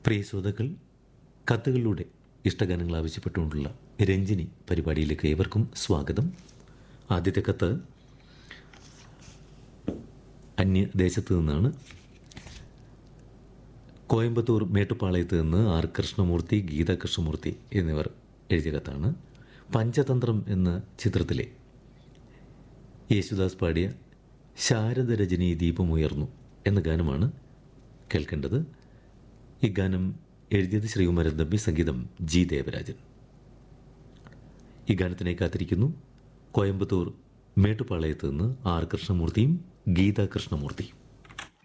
പ്രിയ ശ്രോതാക്കൾ കത്തുകളിലൂടെ ഇഷ്ടഗാനങ്ങൾ ആവശ്യപ്പെട്ടുകൊണ്ടുള്ള രഞ്ജിനി പരിപാടിയിലേക്ക് ഏവർക്കും സ്വാഗതം ആദ്യത്തെ കത്ത് അന്യദേശത്ത് നിന്നാണ് കോയമ്പത്തൂർ മേട്ടുപ്പാളയത്ത് നിന്ന് ആർ കൃഷ്ണമൂർത്തി ഗീത കൃഷ്ണമൂർത്തി എന്നിവർ എഴുതിയ കത്താണ് പഞ്ചതന്ത്രം എന്ന ചിത്രത്തിലെ യേശുദാസ് പാടിയ ശാരദ രജനി ദീപമുയർന്നു എന്ന ഗാനമാണ് കേൾക്കേണ്ടത് ഈ ഗാനം എഴുതിയത് ശ്രീകുമാരൻ തമ്പി സംഗീതം ജി ദേവരാജൻ ഈ ഗാനത്തിനെ കാത്തിരിക്കുന്നു കോയമ്പത്തൂർ മേട്ടുപാളയത്ത് നിന്ന് ആർ കൃഷ്ണമൂർത്തിയും ഗീത കൃഷ്ണമൂർത്തിയും